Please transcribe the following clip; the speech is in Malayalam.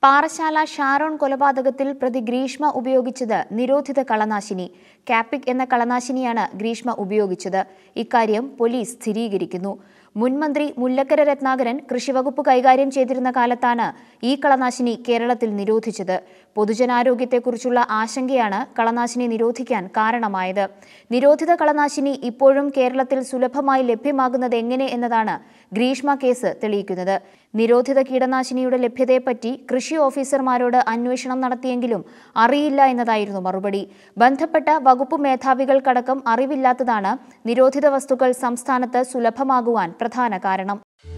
പാറശാല ഷാരോൺ കൊലപാതകത്തിൽ പ്രതി ഗ്രീഷ്മ ഉപയോഗിച്ചത് നിരോധിത കളനാശിനി കാപ്പിക് എന്ന കളനാശിനിയാണ് ഗ്രീഷ്മ ഉപയോഗിച്ചത് ഇക്കാര്യം പോലീസ് സ്ഥിരീകരിക്കുന്നു മുൻമന്ത്രി മുല്ലക്കര രത്നാകരൻ കൃഷിവകുപ്പ് കൈകാര്യം ചെയ്തിരുന്ന കാലത്താണ് ഈ കളനാശിനി കേരളത്തിൽ നിരോധിച്ചത് പൊതുജനാരോഗ്യത്തെക്കുറിച്ചുള്ള ആശങ്കയാണ് കളനാശിനി നിരോധിക്കാൻ കാരണമായത് നിരോധിത കളനാശിനി ഇപ്പോഴും കേരളത്തിൽ സുലഭമായി ലഭ്യമാകുന്നത് എങ്ങനെ എന്നതാണ് ഗ്രീഷ്മ കേസ് തെളിയിക്കുന്നത് നിരോധിത കീടനാശിനിയുടെ ലഭ്യതയെപ്പറ്റി കൃഷി ഓഫീസർമാരോട് അന്വേഷണം നടത്തിയെങ്കിലും അറിയില്ല എന്നതായിരുന്നു മറുപടി ബന്ധപ്പെട്ട വകുപ്പ് മേധാവികൾക്കടക്കം അറിവില്ലാത്തതാണ് നിരോധിത വസ്തുക്കൾ സംസ്ഥാനത്ത് സുലഭമാകുവാൻ പ്രധാന കാരണം